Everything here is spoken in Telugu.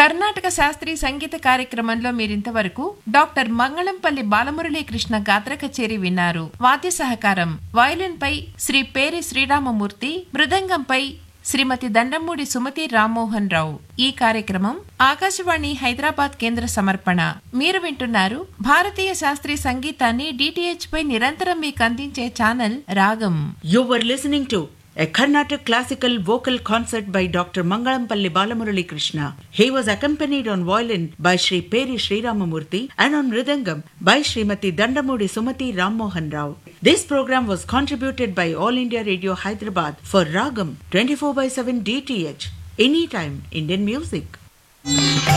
కర్ణాటక శాస్త్రీయ సంగీత కార్యక్రమంలో మీరింతవరకు డాక్టర్ మంగళంపల్లి బాలమురళీ కృష్ణ గాత్ర కచేరి విన్నారు వాద్య సహకారం వయలిన్ పై శ్రీ పేరి శ్రీరామమూర్తి మృదంగంపై శ్రీమతి దండమూడి సుమతి రామ్మోహన్ రావు ఈ కార్యక్రమం ఆకాశవాణి హైదరాబాద్ కేంద్ర సమర్పణ మీరు వింటున్నారు భారతీయ శాస్త్రీయ సంగీతాన్ని డిటిహెచ్ పై నిరంతరం మీకు అందించే ఛానల్ రాగం You were listening to a Carnatic classical vocal concert by Dr. Mangalampalli Balamurali Krishna. He was accompanied on violin by Sri Peri Sri Ramamurthy and on mridangam by Srimati Dandamudi Sumati Rammohan Rao. This program was contributed by All India Radio Hyderabad for Ragam 24 by 7 DTH. Anytime Indian music.